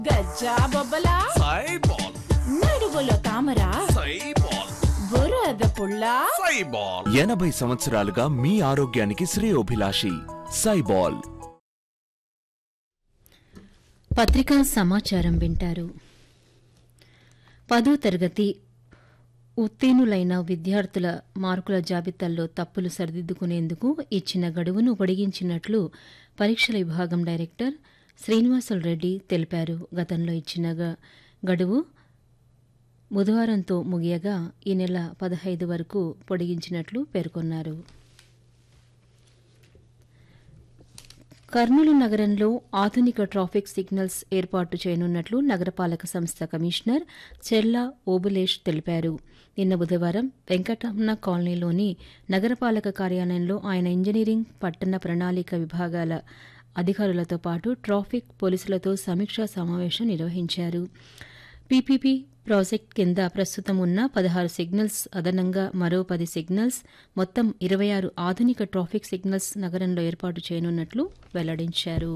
గజ్జా బొబ్బలా సైబాల్ నడువులో తామర సైబాల్ బురద పుల్ల సైబాల్ ఎనభై సంవత్సరాలుగా మీ ఆరోగ్యానికి శ్రేయోభిలాషి సైబాల్ పత్రికా సమాచారం వింటారు పదో తరగతి ఉత్తీర్ణులైన విద్యార్థుల మార్కుల జాబితాల్లో తప్పులు సరిదిద్దుకునేందుకు ఇచ్చిన గడువును పొడిగించినట్లు పరీక్షల విభాగం డైరెక్టర్ శ్రీనివాసులు రెడ్డి తెలిపారు గతంలో ఇచ్చిన గ- గడువు బుధవారంతో ముగియగా ఈ నెల పదహైదు వరకు పొడిగించినట్లు పేర్కొన్నారు కర్నూలు నగరంలో ఆధునిక ట్రాఫిక్ సిగ్నల్స్ ఏర్పాటు చేయనున్నట్లు నగరపాలక సంస్థ కమిషనర్ చెల్లా ఓబులేష్ తెలిపారు నిన్న బుధవారం వెంకటరమణ కాలనీలోని నగరపాలక కార్యాలయంలో ఆయన ఇంజనీరింగ్ పట్టణ ప్రణాళిక విభాగాల అధికారులతో పాటు ట్రాఫిక్ పోలీసులతో సమీక్షా సమావేశం నిర్వహించారు పీపీపీ ప్రాజెక్ట్ కింద ప్రస్తుతం ఉన్న పదహారు సిగ్నల్స్ అదనంగా మరో పది సిగ్నల్స్ మొత్తం ఇరవై ఆరు ఆధునిక ట్రాఫిక్ సిగ్నల్స్ నగరంలో ఏర్పాటు చేయనున్నట్లు వెల్లడించారు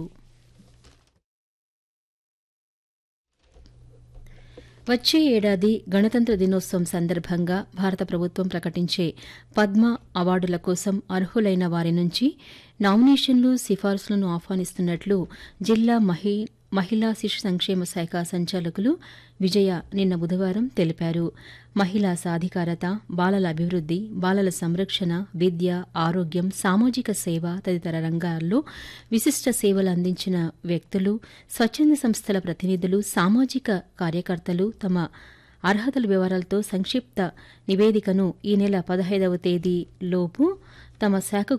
వచ్చే ఏడాది గణతంత్ర దినోత్సవం సందర్భంగా భారత ప్రభుత్వం ప్రకటించే పద్మ అవార్డుల కోసం అర్హులైన వారి నుంచి నామినేషన్లు సిఫార్సులను ఆహ్వానిస్తున్నట్లు జిల్లా మహి మహిళా శిశు సంక్షేమ శాఖ సంచాలకులు విజయ నిన్న బుధవారం తెలిపారు మహిళా సాధికారత బాలల అభివృద్ది బాలల సంరక్షణ విద్య ఆరోగ్యం సామాజిక సేవ తదితర రంగాల్లో విశిష్ట సేవలు అందించిన వ్యక్తులు స్వచ్ఛంద సంస్థల ప్రతినిధులు సామాజిక కార్యకర్తలు తమ అర్హతల వివరాలతో సంక్షిప్త నివేదికను ఈ నెల పదహైదవ తేదీ లోపు తమ శాఖకు